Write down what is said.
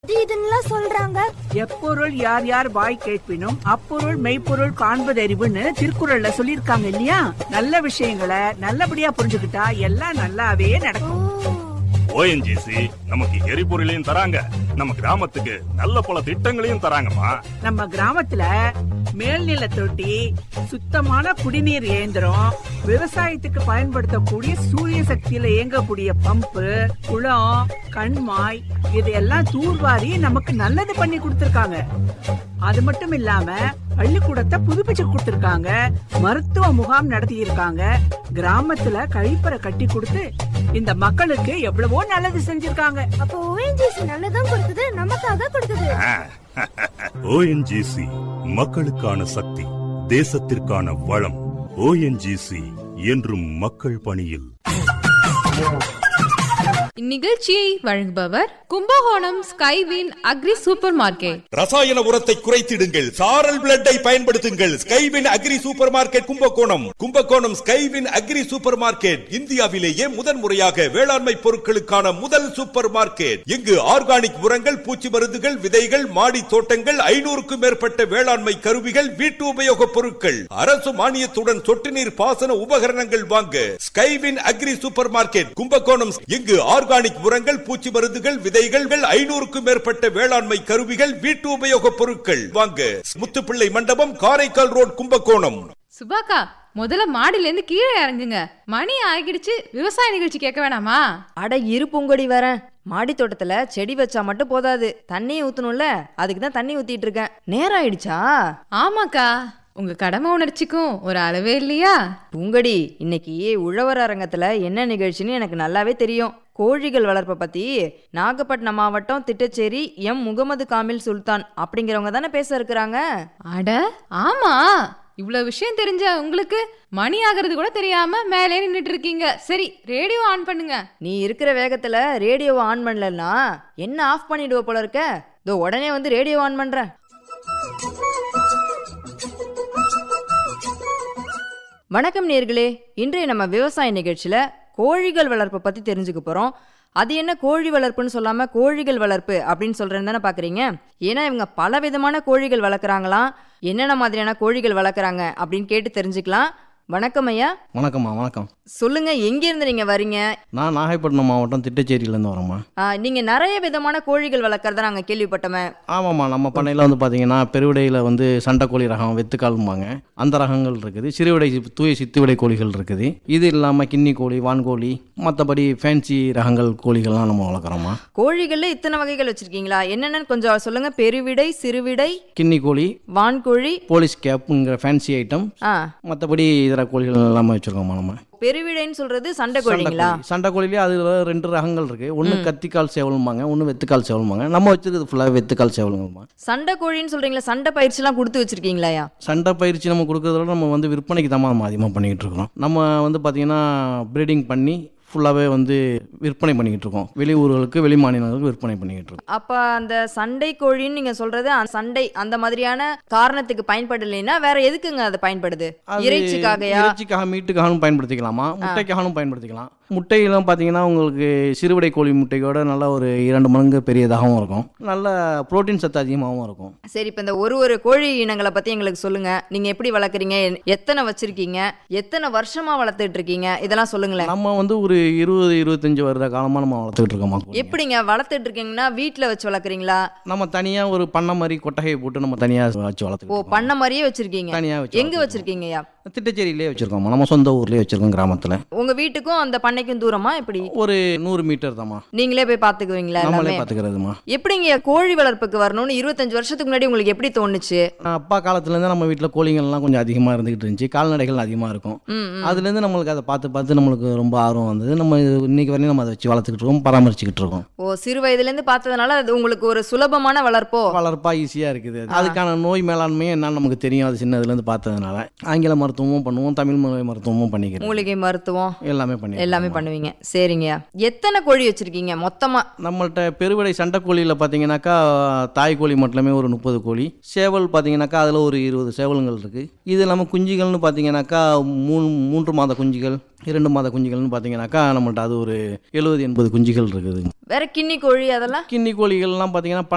அது இதுன்னுலாம் சொல்றாங்க எப்பொருள் யார் யார் வாய் கேட்பினும் அப்பொருள் மெய்ப்பொருள் காண்பதறிவுன்னு திருக்குறள்ல சொல்லிருக்காங்க இல்லையா நல்ல விஷயங்களை நல்லபடியா புரிஞ்சுக்கிட்டா எல்லாம் நல்லாவே ஓ நடக்கும் ஓஎன்ஜிசி நமக்கு எரிபொருளையும் தராங்க நம்ம கிராமத்துக்கு நல்ல பல திட்டங்களையும் தராங்கம்மா நம்ம கிராமத்துல மேல்நில தொட்டி சுத்தமான குடிநீர் இயந்திரம் விவசாயத்துக்கு பயன்படுத்தக்கூடிய சூரிய சக்தியில இயங்கக்கூடிய பம்பு குளம் கண்மாய் இதையெல்லாம் தூர்வாரி நமக்கு நல்லது பண்ணி கொடுத்திருக்காங்க அது மட்டும் இல்லாம பள்ளிக்கூடத்தை புதுப்பிச்சு கொடுத்திருக்காங்க மருத்துவ முகாம் நடத்தி இருக்காங்க கிராமத்துல கழிப்பறை கட்டி கொடுத்து இந்த மக்களுக்கு எவ்வளவோ நல்லது செஞ்சிருக்காங்க அப்போ ஓஎன்ஜிசி நல்லதும் கொடுக்குது நமக்காக கொடுக்குது ஓஎன்ஜிசி மக்களுக்கான சக்தி தேசத்திற்கான வளம் ஓஎன்ஜிசி என்றும் மக்கள் பணியில் இந்நிகழ்ச்சியை வழங்குபவர் Kumbakonam Skywin agri super market ரசாயன உரத்தை குறைத்திடுங்கள் சாரல் பிளட்டை பயன்படுத்துங்கள் Skywin agri super market Kumbakonam Kumbakonam Skywin agri super market இந்தியாவிலேயே முதன் முறையாக வேளாண்மை பொருட்களுக்கான முதல் சூப்பர் மார்க்கெட் இங்கு ஆர்கானிக் உரங்கள் பூச்சி மருந்துகள் விதைகள் மாடி தோட்டங்கள் ஐநூறுக்கும் மேற்பட்ட வேளாண்மை கருவிகள் வீட்டு உபயோக பொருட்கள் அரசு மானியத்துடன் சொட்டு நீர் பாசன உபகரணங்கள் வாங்க Skywin agri super market Kumbakonam இங்கு ஆர்கானிக் உரங்கள் பூச்சி மருந்துகள் விதைகள் ஐநூறுக்கும் மேற்பட்ட வேளாண்மை கருவிகள் வீட்டு உபயோக பொருட்கள் வாங்க முத்துப்பிள்ளை மண்டபம் காரைக்கால் ரோட் கும்பகோணம் சுபாக்கா முதல்ல மாடியில இருந்து கீழே இறங்குங்க மணி ஆகிடுச்சு விவசாய நிகழ்ச்சி கேட்க வேணாமா அட இரு பூங்கொடி வரேன் மாடி தோட்டத்துல செடி வச்சா மட்டும் போதாது தண்ணியும் ஊத்தணும்ல அதுக்கு தான் தண்ணி ஊத்திட்டு இருக்கேன் நேரம் ஆயிடுச்சா ஆமாக்கா உங்க கடமை உணர்ச்சிக்கும் ஒரு அளவே இல்லையா பூங்கொடி இன்னைக்கு உழவர் அரங்கத்துல என்ன நிகழ்ச்சின்னு எனக்கு நல்லாவே தெரியும் கோழிகள் வளர்ப்பை பத்தி நாகப்பட்டினம் மாவட்டம் திட்டச்சேரி எம் முகமது காமில் சுல்தான் அப்படிங்கிறவங்க தானே பேச இருக்கிறாங்க அட ஆமா இவ்வளவு விஷயம் தெரிஞ்ச உங்களுக்கு மணி ஆகிறது கூட தெரியாம மேலே நின்னுட்டு இருக்கீங்க சரி ரேடியோ ஆன் பண்ணுங்க நீ இருக்கிற வேகத்துல ரேடியோவை ஆன் பண்ணலன்னா என்ன ஆஃப் பண்ணிடுவ போல இருக்க இதோ உடனே வந்து ரேடியோ ஆன் பண்றேன் வணக்கம் நேர்களே இன்றைய நம்ம விவசாய நிகழ்ச்சியில கோழிகள் வளர்ப்பை பத்தி தெரிஞ்சுக்க போறோம் அது என்ன கோழி வளர்ப்புன்னு சொல்லாம கோழிகள் வளர்ப்பு அப்படின்னு சொல்றேன்னு தானே பாக்குறீங்க ஏன்னா இவங்க பல விதமான கோழிகள் வளர்க்குறாங்களாம் என்னென்ன மாதிரியான கோழிகள் வளர்க்குறாங்க அப்படின்னு கேட்டு தெரிஞ்சுக்கலாம் வணக்கம் ஐயா வணக்கம்மா வணக்கம் சொல்லுங்க எங்க இருந்து நீங்க வரீங்க நான் நாகைப்பட்டினம் மாவட்டம் திட்டச்சேரியிலேருந்து வரேம்மா ஆ, நீங்க நிறைய விதமான கோழிகள் வளர்க்கறத நாங்க கேள்விப்பட்டோமே ஆமாம்மா நம்ம பண்ணையில் வந்து பார்த்தீங்கன்னா பெருவிடையில் வந்து சண்டைக்கோழி ரகம் வெத்துக்காலும்பாங்க அந்த ரகங்கள் இருக்குது சிறுவிடை தூய சித்துவிடை கோழிகள் இருக்குது இது இல்லாமல் கின்னி கோழி வான்கோழி மற்றபடி ஃபேன்சி ரகங்கள் கோழிகள்லாம் நம்ம வளர்க்குறோம்மா கோழிகள்ல இத்தனை வகைகள் வச்சிருக்கீங்களா என்னென்னு கொஞ்சம் சொல்லுங்க பெருவிடை சிறுவிடை கின்னி கோழி வான்கோழி போலீஸ் கேப்புங்கிற ஃபேன்சி ஐட்டம் ஆ மற்றபடி இதர கோழிகள் எல்லாமே வச்சுருக்கோம்மா நம்ம பெருவிடைன்னு சொல்றது சண்டை கோழிங்களா சண்டை கோழிலே அதில் ரெண்டு ரகங்கள் இருக்குது ஒன்று கத்திக்கால் சேவலும்பாங்க ஒன்று வெத்துக்கால் சேவலும்பாங்க நம்ம வச்சிருக்கிறது ஃபுல்லாக வெத்துக்கால் சேவலுங்கம்மா சண்டை கோழின்னு சொல்றீங்களா சண்டை பயிற்சிலாம் கொடுத்து வச்சிருக்கீங்களாயா சண்டை பயிற்சி நம்ம கொடுக்கறத விட நம்ம வந்து விற்பனைக்கு தான் நம்ம அதிகமாக பண்ணிக்கிட்டு இருக்கிறோம் நம்ம வந்து பார்த்திங்கன்னா ப்ரீடிங் பண்ணி ஃபுல்லாகவே வந்து விற்பனை பண்ணிக்கிட்டு இருக்கோம் வெளி ஊர்களுக்கு வெளி மாநிலங்களுக்கு விற்பனை பண்ணிக்கிட்டு இருக்கோம் அப்ப அந்த சண்டை கோழின்னு நீங்க சொல்றது அந்த சண்டை அந்த மாதிரியான காரணத்துக்கு பயன்படலைன்னா வேற எதுக்குங்க அது பயன்படுது அது இறைச்சிக்காகயா இறைச்சிக்காக மீட்டுக்காகவும் பயன்படுத்திக்கலாமா முட்டைக்காகவும் பயன்படுத்திக்கலாம் முட்டையெல்லாம் பார்த்தீங்கன்னா உங்களுக்கு சிறுவிடை கோழி முட்டையோட நல்ல ஒரு இரண்டு மடங்கு பெரியதாகவும் இருக்கும் நல்ல புரோட்டீன் சத்து அதிகமாகவும் இருக்கும் சரி இப்போ இந்த ஒரு ஒரு கோழி இனங்களை பத்தி எங்களுக்கு சொல்லுங்க நீங்க எப்படி வளர்க்குறீங்க என்- எத்தனை வச்சிருக்கீங்க எத்தனை வருஷமா வளர்த்துட்டு இருக்கீங்க இதெல்லாம் சொல்லுங்களேன் நம்ம வந்து ஒரு இருபது இருபத்தஞ்சு வருட காலமாக நம்ம வளர்த்துக்கிட்டு இருக்கோமா கோழி. எப்படிங்க வளர்த்துட்டு இருக்கீங்கன்னா வீட்ல வச்சு வளர்க்குறீங்களா நம்ம தனியாக ஒரு பண்ணை மாதிரி கொட்டகையை போட்டு நம்ம தனியாக வச்சு ஓ வளர்த்துக்கிட்டு பண்ண மாதிரியே வச்சிருக்கீங்க தனியாக வச்சு எங்க வச்சிருக்கீங்கய்யா திட்டச்சேரியிலே வச்சுருக்கோம் நம்ம சொந்த ஊர்லேயே வச்சுருக்கோம் கிராமத்தில் உங்க வீட்டுக்கும் அந்த பண்ணைக்கும் தூரமா எப்படி ஒரு நூறு மீட்டர் தாம்மா நீங்களே போய் பாத்துக்குவீங்களா நம்மளே எல்லாமே பார்த்துக்கிறதுமா எப்படிங்க கோழி வளர்ப்புக்கு வரணும்னு இருபத்தஞ்சு வருஷத்துக்கு முன்னாடி உங்களுக்கு எப்படி தோணுச்சு அப்பா காலத்துலேருந்து நம்ம வீட்டில் கோழிங்கள்லாம் கொஞ்சம் அதிகமாக இருந்துகிட்டு இருந்துச்சு கால்நடைகள் அதிகமாக இருக்கும் ம், ம். அதுலேருந்து நம்மளுக்கு அதை பார்த்து பார்த்து நம்மளுக்கு ரொம்ப ஆர்வம் வந்தது நம்ம இது இன்னைக்கு வரையும் நம்ம அதை வச்சு வளர்த்துக்கிட்டு இருக்கோம் பராமரிச்சுக்கிட்டு இருக்கோம் ஓ சிறு வயதுல இருந்து பார்த்ததுனால அது உங்களுக்கு ஒரு சுலபமான வளர்ப்போ வளர்ப்பா ஈஸியாக இருக்குது அதுக்கான நோய் மேலாண்மையும் என்னன்னு நமக்கு தெரியும் அது சின்னதுலேருந்து பார்த்ததுனால ஆங்கில மருத்துவமும் பண்ணுவோம் தமிழ் மொழி மருத்துவமும் பண்ணிக்கிறோம் மூலிகை மருத்துவம் எல்லாமே பண்ணி எல்லாமே பண்ணுவீங்க சரிங்கய்யா எத்தனை கோழி வச்சிருக்கீங்க மொத்தமா நம்மள்ட்ட பெருவிடை சண்டைக்கோழியில் பார்த்தீங்கன்னாக்கா தாய் கோழி மட்டுமே ஒரு முப்பது கோழி சேவல் பார்த்தீங்கன்னாக்கா அதில் ஒரு இருபது சேவல்கள் இருக்குது இது இல்லாமல் குஞ்சுகள்னு பார்த்தீங்கன்னாக்கா மூணு மூன்று மாத குஞ்சுகள் இரண்டு மாத குஞ்சுகள்னு பார்த்தீங்கன்னாக்கா நம்மள்ட்ட அது ஒரு எழுபது எண்பது குஞ்சுகள் இருக்குது வேற கின்னி கோழி அதெல்லாம் கின்னி கோழிகள்லாம் பார்த்தீங்கன்னா